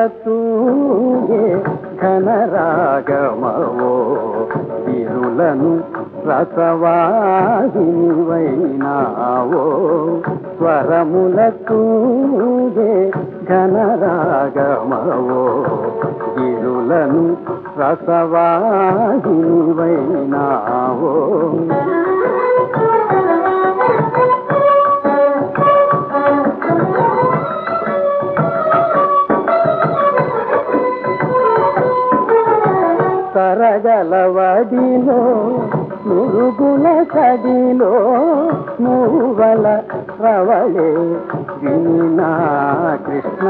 తూగే ఘనరాగమవో ఇరులను రసవాహినివైనావో స్వరముల తూగే ఘనరాగమవో ఇరులను రసవాహినివైనావో తరగలవడిలో నురుగుల కడిలో మూవల రవళే వినా కృష్ణ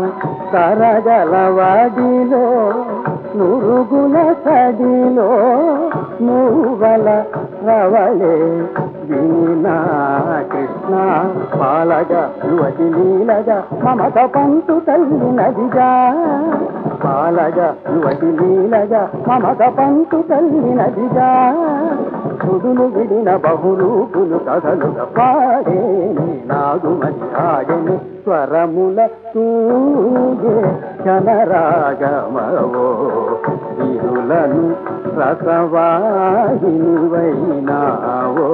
తరగలవడిలో నురుగుల కడిలో మూవల రవళే వినా కృష్ణ పాలగా యువతి లీలగా మమత పంతు తల్లి నదిగా పాలగా యువతి లీలగా మమత పంతు తల్లి నదిగా సుడులు విడిన బహురూపులు కథలుగా పాడేని నాగుమతి ఆడని స్వరముల తూగే క్షణరాగమవో ఇరులను రసవాహినివైనావో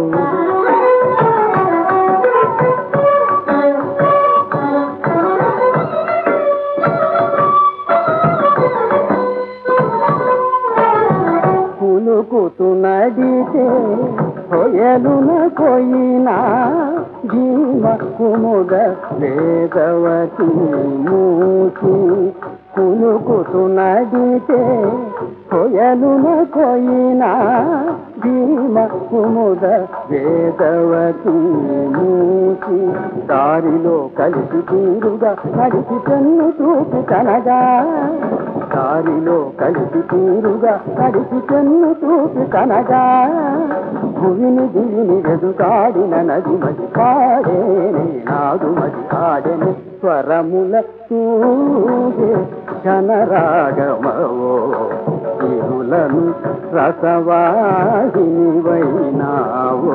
కులుకుతున్నదితే హొయలున కొయినా భీమ కుముద వేదవతి మూసి కులుకుతున్నదితే హొయలున కొయినా భీమ కుముద వేదవతి మూసి దారిలో కలిసి తీరుగా నడిచి పెన్ను చూపు కనగా దారిలో కలిసి తీరుగా నడిచి పెన్ను చూపి కనగా భువిని దివిని వెదుకాడిన నది మది పాడేని నాదు మది ఆడని స్వరముల తూగే ఘనరాగమవో ఇరులను రసవాహిని వైనావో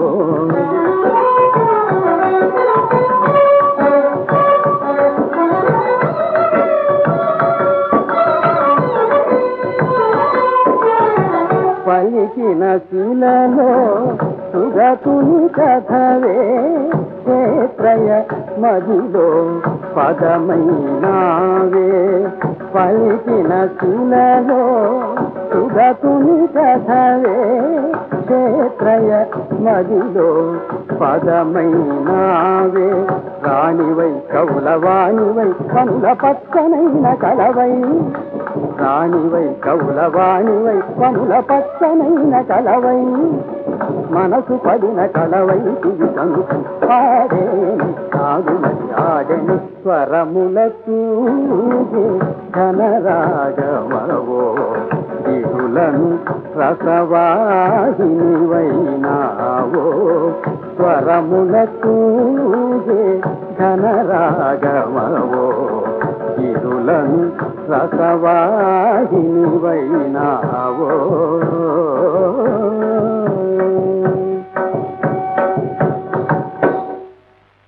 పలికిన శిలలో సుగతుని కథవే క్షేత్రయ మదిలో పదమైనావే పలికిన శిలలో సుగతుని కథవే క్షేత్రయ మదిలో పదమైనావే రాణివై కౌలవాణివై కనుల పక్కనైన కలవై రాణివై కౌలవాణివై కనుల పక్కనైన కలవై మనసు పడిన కలవై తివి కనుకు పాడేని నాగుమతి ఆడని స్వరముల తూగే ఘనరాగమవో ఇరులను రసవాహిని వైనావో స్వరముల తూగే ఘనరాగమవో ఇరులను రసవాహిని వైనావో